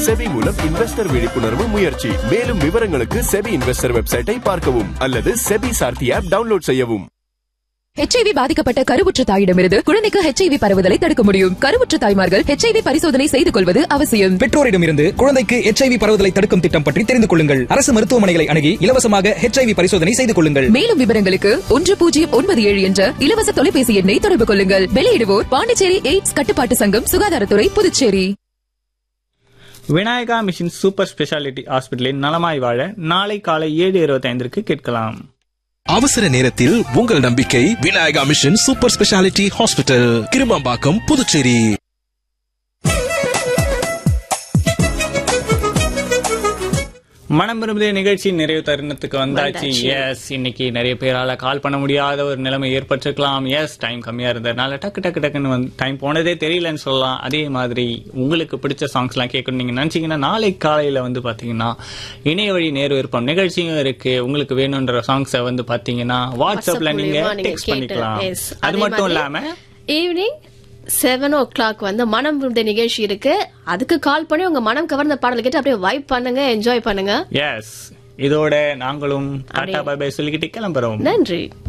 SEBI மூலம் investor விழிப்புணர்வு முயற்சி மேலும் விவரங்களுக்கு செபி இன்வெஸ்டர் வெப்சைட்டை பார்க்கவும் அல்லது செபி சார்த்தி ஆப் டவுன்லோட் செய்யவும் ஹெச்ஐவி பாதிக்கப்பட்ட கருவுற்ற தாயிடமிருந்து குழந்தைக்கு ஹெச்ஐவி பரவுதலை தடுக்க முடியும் கருவுற்ற தாய்மார்கள் ஹெச்ஐவி பரிசோதனை செய்து கொள்வது அவசியம் பெற்றோரிடமிருந்து குழந்தைக்கு எச்ஐவி பரவுதலை தடுக்கும் திட்டம் பற்றி தெரிந்து கொள்ளுங்கள் அரசு மருத்துவமனைகளை அணுகி இலவசமாக ஹெச்ஐவி பரிசோதனை செய்து கொள்ளுங்கள் மேலும் விவரங்களுக்கு ஒன்று பூஜ்ஜியம் ஒன்பது ஏழு என்ற இலவச தொலைபேசி எண்ணை தொடர்பு கொள்ளுங்கள் வெளியிடுவோர் பாண்டிச்சேரி எய்ட்ஸ் கட்டுப்பாட்டு சங்கம் சுகாதாரத்துறை Puducherry Vinayaka mission super speciality ஹாஸ்பிட்டலில் நலமாய் வாழ நாளை காலை ஏழு இருபத்தைந்திற்கு கேட்கலாம் அவசர நேரத்தில் உங்கள் நம்பிக்கை Vinayaka mission super speciality hospital Kirumampakkam Puducherry மனம் விரும்பிய நிகழ்ச்சி நிறைவு தருணத்துக்கு வந்தாச்சு எஸ் இன்னைக்கு நிறைய பேரால கால் பண்ண முடியாத ஒரு நிலைமை ஏற்பட்டிருக்கலாம் எஸ் டைம் கம்மியா இருந்ததுனால டக்கு டக்கு டக்குன்னு வந்து டைம் போனதே தெரியலன்னு சொல்லலாம் அதே மாதிரி உங்களுக்கு பிடிச்ச சாங்ஸ் எல்லாம் கேட்கணும் நீங்க நினைச்சீங்கன்னா நாளை காலையில வந்து பாத்தீங்கன்னா இணைய வழி நேரு விருப்பம் நிகழ்ச்சியும் இருக்கு உங்களுக்கு வேணும்ன்ற சாங்ஸை வந்து பாத்தீங்கன்னா வாட்ஸ்அப்ல நீங்க மூலியமா நீங்க டெக்ஸ்ட் கேட்டு- பண்ணிக்கலாம் yes. அது அதே மட்டும் மாதிரி இல்லாம ஈவினிங் செவன் ஓ கிளாக் வந்து மனம் விருந்த நிகழ்ச்சி இருக்கு அதுக்கு கால் பண்ணி உங்க மனம் கவர்ந்த பாடல் கேட்டு அப்படியே வைப் பண்ணுங்க என்ஜாய் பண்ணுங்க எஸ் இதோட நாங்களும் டாடா பை பை சொல்லிக்கிட்டு கிளம்புறோம் நன்றி